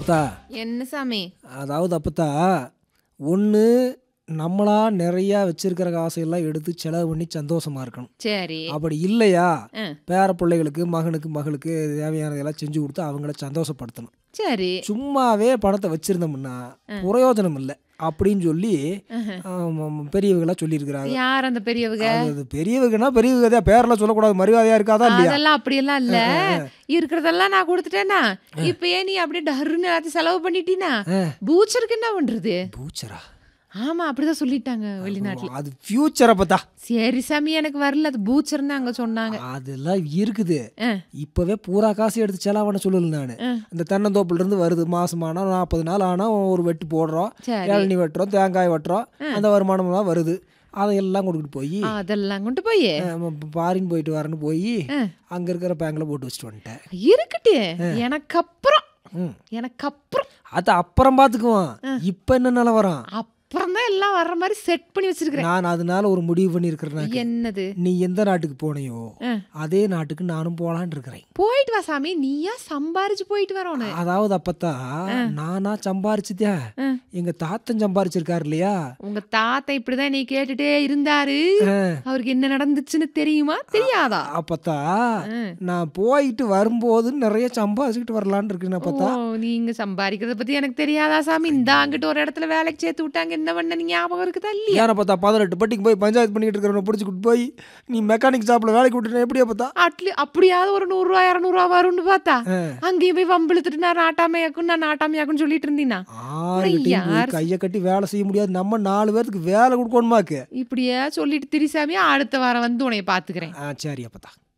அப்பத்தா என்ன சாமி அதாவது அப்பத்தா ஒன்று நம்மளா நிறையா வச்சிருக்கிற காசையெல்லாம் எடுத்து செலவு பண்ணி சந்தோஷமா இருக்கணும் சரி அப்படி இல்லையா ஆ. பேர பிள்ளைகளுக்கு மகனுக்கு மகளுக்கு தேவையானதெல்லாம் செஞ்சு கொடுத்து அவங்கள சந்தோஷப்படுத்தணும் சரி சும்மாவே பணத்தை வச்சிருந்தோம்னா பிரயோஜனம் இல்லை அப்படின்னு சொல்லி ஆமாம், பெரியவங்களா சொல்லியிருக்கிறாங்க யார் அந்த பெரியவங்க அது பெரியவங்கன்னா பெரியவங்க தான் பேரெல்லாம் சொல்லக்கூடாது மரியாதையா இருக்காதா இல்லையா அதெல்லாம் அப்படியெல்லாம் இல்ல இருக்கிறதெல்லாம் நான் கொடுத்துட்டேனா இப்ப ஏன் நீ அப்படியே டர்னு எல்லாத்தையும் செலவு பண்ணிட்டீனா பூச்சருக்கு என்ன பண்றது பூச்சரா ஆமா அப்படிதான் சொல்லிட்டாங்க வெளிநாட்டுல அது ஃபியூச்சரை பார்த்தா சரி சாமி எனக்கு வரல அது பூச்சர்னு அங்க சொன்னாங்க அதெல்லாம் இருக்குது ஆ. இப்பவே பூரா காசு எடுத்து செலவான சொல்லல நான் ஆ. இந்த தென்னந்தோப்புல இருந்து வருது மாசமானா நாற்பது நாள் ஆனா ஒரு வெட்டு போடுறோம் சரி இளநீ வெட்டுறோம் தேங்காய் வெட்டுறோம் அந்த வருமானம்லாம் வருது அதையெல்லாம் கொடுத்துட்டு போய் அதெல்லாம் கொண்டு போய் பாரின் போயிட்டு வரேன்னு போய் ஆ. அங்க இருக்கிற பேங்க்ல போட்டு வச்சுட்டு வந்துட்டேன் இருக்கட்டு எனக்கு அப்புறம் ம். எனக்கு அப்புறம் அது அப்புறம் பார்த்துக்குவோம் இப்போ என்ன நிலவரம் அப்புறம் தான் எல்லாம் வர்ற மாதிரி செட் பண்ணி வச்சிருக்கிறேன் நான் அதனால ஒரு முடிவு பண்ணியிருக்கிறேன் என்னது நீ எந்த நாட்டுக்கு போனையோ ஆ. அதே நாட்டுக்கு நானும் போலான்னு இருக்கிறேன் போயிட்டு வா சாமி நீயா சம்பாரிச்சு போயிட்டு வரணும் அதாவது அப்பத்தா நானா சம்பாரிச்சுதேன் ஆ. எங்க தாத்தன் சம்பாரிச்சிருக்காரு இல்லையா உங்க தாத்தா இப்படிதான் நீ கேட்டுட்டே இருந்தாரு அவருக்கு என்ன நடந்துச்சுன்னு தெரியுமா தெரியாதா அப்பத்தா ஆ. நான் போயிட்டு வரும்போது நிறைய சம்பாதிச்சுக்கிட்டு வரலான்னு இருக்கேன் அப்பத்தா ஓ நீங்க சம்பாதிக்கிறத பத்தி எனக்கு தெரியாதா சாமி இந்த அங்கிட்டு ஒரு இடத்துல வேலைக்கு சேர்த்து விட்டாங்க என்ன பண்ண நீ ஞாபகம் இருக்குதா இல்லையா ஏன்னா பார்த்தா பதினெட்டு பட்டிக்கு போய் பஞ்சாயத்து பண்ணிட்டு இருக்கிறவனை பிடிச்சிக்கிட்டு போய் நீ மெக்கானிக் ஷாப்ல வேலைக்கு விட்டுன எப்படியா பார்த்தா அட்லி அப்படியாவது ஒரு நூறுரூவா இரநூறுவா வரும்னு பார்த்தா ஆ. அங்கேயும் போய் வம்பிழுத்துட்டு நான் நாட்டாமையாக்கும் நான் நாட்டாமையாக்குன்னு சொல்லிட்டு இருந்தீனா ஆறுகிட்டையும் போய் யார் கையை கட்டி வேலை செய்ய முடியாது நம்ம நாலு பேர்த்துக்கு வேலை கொடுக்கணுமாக்கு இப்படியே சொல்லிட்டு திரிசாமி அடுத்த வாரம் வந்து உன்னைய பாத்துக்கிறேன் ஆ சரி அப்பத்தா